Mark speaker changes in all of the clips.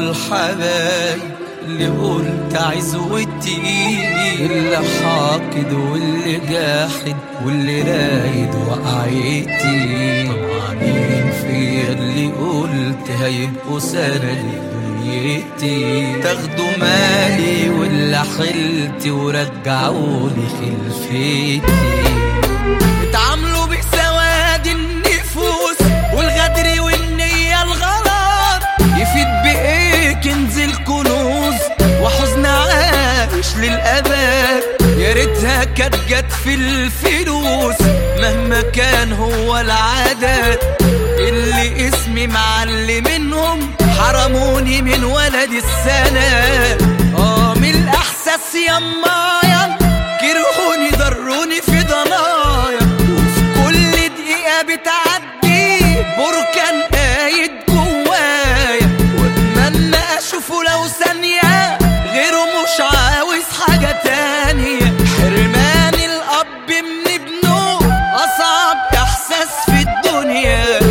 Speaker 1: الحبايب اللي قلت عزوتي اللي حاقد واللي جاحد واللي رايد وقعتي طمعانين فيا اللي قلت هيبقوا سند دنيتي تاخدوا مالي واللي حلتي ورجعولي خلفتي اتعاملوا بسواد النفوس والغدر والنية الغلط يفيد بإيه كنز الكنوز وحزن عايش للأبد يا ريتها كانت جت في الفلوس مهما كان هو العدد اللي اسمي معلي منهم حرموني من ولد السنة اه من الأحساس يمايا كرهوني ضروني في ضنايا وفي كل دقيقة بتعدي بركان قايد جوايا واتمنى اشوفه لو ثانية غيره مش عاوز حاجة تانية حرمان الاب من ابنه اصعب احساس في الدنيا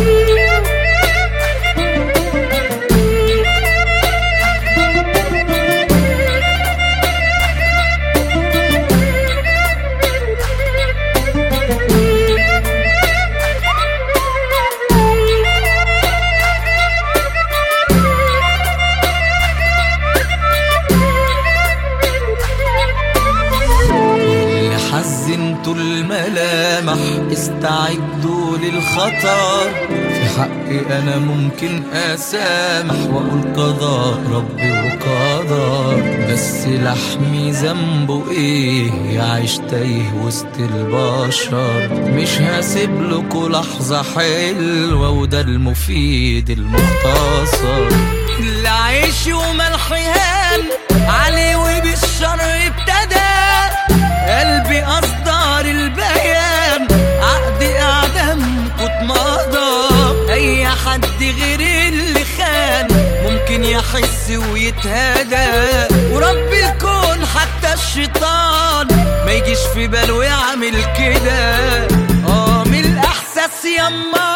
Speaker 1: اللي حزنتوا الملامح استعدوا للخطر في حقي انا ممكن اسامح واقول قضاء ربي وقدر بس لحمي ذنبه ايه يعيش تايه وسط البشر مش هسيب لكوا لحظة حلوة وده المفيد المختصر اللي عيش وملحيان عليه وبالشر ابتدى قلبي أصدار البيان عقد إعدام كنت مضى أي حد غير اللي خان ممكن يحس ويتهدى ورب الكون حتى الشيطان ما يجيش في باله يعمل كده اه من الإحساس يما